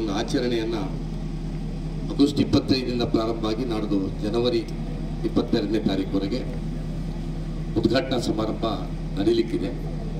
ದಿನಾಚರಣೆಗಳ ಆಚರಣೆಯನ್ನ August ಇಪ್ಪತ್ತೈದರಿಂದ ಪ್ರಾರಂಭ ಆಗಿ ನಾಡ್ದು ಜನವರಿ ಇಪ್ಪತ್ತೆರಡನೇ ತಾರೀಕುವರೆಗೆ ಉದ್ಘಾಟನಾ ಸಮಾರಂಭ ನಡೀಲಿಕ್ಕಿದೆ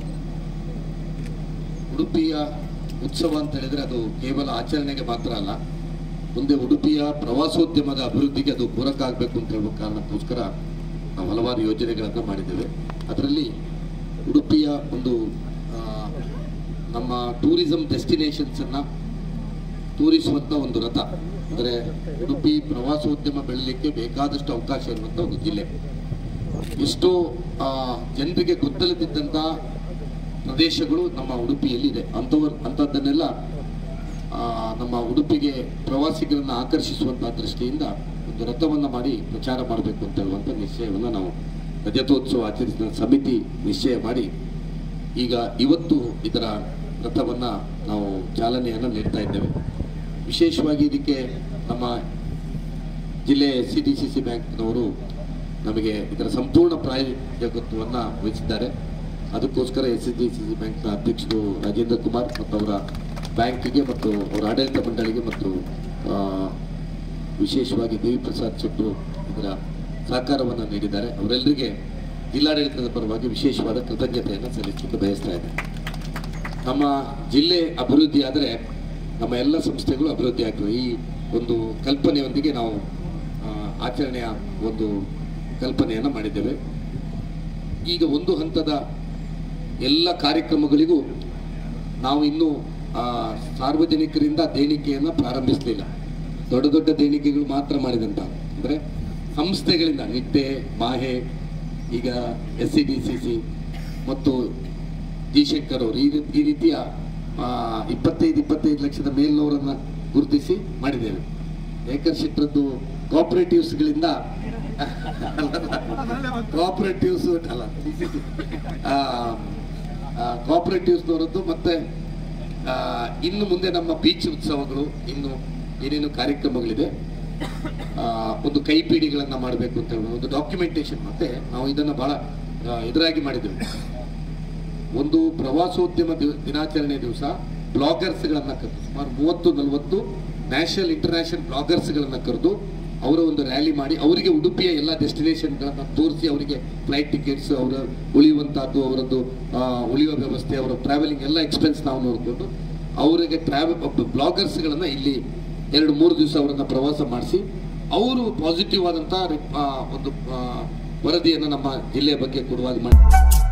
ಉಡುಪಿಯ ಉತ್ಸವ ಅಂತ ಹೇಳಿದ್ರೆ ಅದು ಕೇವಲ ಆಚರಣೆಗೆ ಮಾತ್ರ ಅಲ್ಲ ಮುಂದೆ ಉಡುಪಿಯ ಪ್ರವಾಸೋದ್ಯಮದ ಅಭಿವೃದ್ಧಿಗೆ ಅದು ಪೂರಕ ಆಗಬೇಕು ಅಂತ ಹೇಳುವ ಕಾರಣಕ್ಕೋಸ್ಕರ ನಾವು ಹಲವಾರು ಯೋಜನೆಗಳನ್ನು ಮಾಡಿದ್ದೇವೆ ಅದರಲ್ಲಿ ಉಡುಪಿಯ ಒಂದು ಆ, ನಮ್ಮ ಟೂರಿಸಂ ಡೆಸ್ಟಿನೇಷನ್ಸ್ ಅನ್ನ ತೋರಿಸುವಂತ ಒಂದು ರಥ ಅಂದರೆ ಉಡುಪಿ ಪ್ರವಾಸೋದ್ಯಮ ಬೆಳಲಿಕ್ಕೆ ಬೇಕಾದಷ್ಟು ಅವಕಾಶ ಇರುವಂತ ಒಂದು ಜಿಲ್ಲೆ ಎಷ್ಟೋ ಆ, ಜನರಿಗೆ ಗೊತ್ತಲ್ಲದಿದ್ದಂತ ಪ್ರದೇಶಗಳು ನಮ್ಮ ಉಡುಪಿಯಲ್ಲಿ ಇದೆ ಅಂಥವ್ರು ಅಂಥದ್ದನ್ನೆಲ್ಲ ಆ, ನಮ್ಮ ಉಡುಪಿಗೆ ಪ್ರವಾಸಿಗರನ್ನು ಆಕರ್ಷಿಸುವಂತಹ ದೃಷ್ಟಿಯಿಂದ ಒಂದು ರಥವನ್ನು ಮಾಡಿ ಪ್ರಚಾರ ಮಾಡಬೇಕು ಅಂತ ಹೇಳುವಂಥ ನಿಶ್ಚಯವನ್ನು ನಾವು ರಜತೋತ್ಸವ ಆಚರಿಸಿದ ಸಮಿತಿ ನಿಶ್ಚಯ ಮಾಡಿ ಈಗ ಇವತ್ತು ಇದರ ರಥವನ್ನು ನಾವು ಚಾಲನೆಯನ್ನು ನೀಡ್ತಾ ಇದ್ದೇವೆ ವಿಶೇಷವಾಗಿ ಇದಕ್ಕೆ ನಮ್ಮ ಜಿಲ್ಲೆ S C D C C ಬ್ಯಾಂಕ್ನವರು ನಮಗೆ ಇದರ ಸಂಪೂರ್ಣ ಪ್ರಾಯೋಜಕತ್ವವನ್ನು ವಹಿಸಿದ್ದಾರೆ ಅದಕ್ಕೋಸ್ಕರ S C D C C ಬ್ಯಾಂಕ್ನ ಅಧ್ಯಕ್ಷರು ರಾಜೇಂದ್ರ ಕುಮಾರ್ ಮತ್ತು ಅವರ ಬ್ಯಾಂಕಿಗೆ ಮತ್ತು ಅವರ ಆಡಳಿತ ಮಂಡಳಿಗೆ ಮತ್ತು ಆ, ವಿಶೇಷವಾಗಿ ದೇವಿ ಪ್ರಸಾದ್ ಶೆಟ್ಟು ಇದರ ಸಹಕಾರವನ್ನು ನೀಡಿದ್ದಾರೆ ಅವರೆಲ್ಲರಿಗೆ ಜಿಲ್ಲಾಡಳಿತದ ಪರವಾಗಿ ವಿಶೇಷವಾದ ಕೃತಜ್ಞತೆಯನ್ನು ಸಲ್ಲಿಸಲಿಕ್ಕೆ ಬಯಸ್ತಾ ಇದ್ದೇನೆ ನಮ್ಮ ಜಿಲ್ಲೆ ಅಭಿವೃದ್ಧಿ ಆದರೆ ನಮ್ಮ ಎಲ್ಲ ಸಂಸ್ಥೆಗಳು ಅಭಿವೃದ್ಧಿ ಆಗ್ತವೆ ಈ ಒಂದು ಕಲ್ಪನೆಯೊಂದಿಗೆ ನಾವು ಆ, ಆಚರಣೆಯ ಒಂದು ಕಲ್ಪನೆಯನ್ನು ಮಾಡಿದ್ದೇವೆ ಈಗ ಒಂದು ಹಂತದ ಎಲ್ಲ ಕಾರ್ಯಕ್ರಮಗಳಿಗೂ ನಾವು ಇನ್ನೂ ಆ, ಸಾರ್ವಜನಿಕರಿಂದ ದೇಣಿಗೆಯನ್ನು ಪ್ರಾರಂಭಿಸಲಿಲ್ಲ ದೊಡ್ಡ ದೊಡ್ಡ ದೇಣಿಗೆಗಳು ಮಾತ್ರ ಮಾಡಿದಂತ ಅಂದರೆ ಸಂಸ್ಥೆಗಳಿಂದ ನಿಟ್ಟೆ ಮಾಹೆ ಈಗ S C D C C ಮತ್ತು ಜಿ ಶಂಕರ್ ಅವರು ಈ ರೀ- ಈ ರೀತಿಯ ಆ, ಇಪ್ಪತ್ತೈದು ಇಪ್ಪತ್ತೈದು ಲಕ್ಷದ ಮೇಲ್ನವರನ್ನ ಗುರುತಿಸಿ ಮಾಡಿದ್ದೇವೆ ಏಕರ್ ಶೆಟ್ಟರದ್ದು ಕೋಆಪರೇಟಿವ್ಸ್ಗಳಿಂದ ಕೋಆಪರೇಟಿವ್ಸ್ ಅಲ್ಲ ಕೋಆಪರೇಟಿವ್ಸ್ನವರದ್ದು ಮತ್ತೆ ಆ, ಇನ್ನು ಮುಂದೆ ನಮ್ಮ ಬೀಚ್ ಉತ್ಸವಗಳು ಇನ್ನು ಏನೇನು ಕಾರ್ಯಕ್ರಮಗಳಿದೆ ಆ, ಒಂದು ಕೈಪಿಡಿಗಳನ್ನ ಮಾಡಬೇಕು ಅಂತ ಹೇಳಿ ಒಂದು ಡಾಕ್ಯುಮೆಂಟೇಶನ್ ಮತ್ತೆ ನಾವು ಇದನ್ನ ಬಹಳ ಆ, ಎದುರಾಗಿ ಮಾಡಿದ್ದೇವೆ ಒಂದು ಪ್ರವಾಸೋದ್ಯಮ ದಿವ- ದಿನಾಚರಣೆ ದಿವಸ ಬ್ಲಾಗರ್ಸ್ಗಳನ್ನ ಕರೆದು ಸುಮಾರು ಮೂವತ್ತು ನಲವತ್ತು ನ್ಯಾಷನಲ್ ಇಂಟರ್ನ್ಯಾಷನಲ್ ಬ್ಲಾಗರ್ಸ್ಗಳನ್ನ ಕರೆದು ಅವರ ಒಂದು ರ್ಯಾಲಿ ಮಾಡಿ ಅವರಿಗೆ ಉಡುಪಿಯ ಎಲ್ಲ ಡೆಸ್ಟಿನೇಷನ್ಗಳನ್ನ ತೋರಿಸಿ ಅವರಿಗೆ ಫ್ಲೈಟ್ ಟಿಕೆಟ್ಸ್ ಅವರ ಉಳಿಯುವಂತಹದ್ದು ಅವರದ್ದು ಆ, ಉಳಿಯುವ ವ್ಯವಸ್ಥೆ ಅವರ ಟ್ರಾವೆಲಿಂಗ್ ಎಲ್ಲ ಎಕ್ಸ್ಪೆನ್ಸ್ ನಾವು ನೋಡಿಕೊಂಡು ಅವರಿಗೆ ಟ್ರಾವೆಲ್ ಬ್ಲಾಗರ್ಸ್ಗಳನ್ನ ಇಲ್ಲಿ ಎರಡು ಮೂರು ದಿವಸ ಅವರನ್ನ ಪ್ರವಾಸ ಮಾಡಿಸಿ ಅವರು ಪಾಸಿಟಿವ್ ಆದಂತಹ ರಿ- ಆ, ಒಂದು ಆ, ವರದಿಯನ್ನು ನಮ್ಮ ಜಿಲ್ಲೆಯ ಬಗ್ಗೆ ಕೊಡುವಾಗ ಮಾಡಿ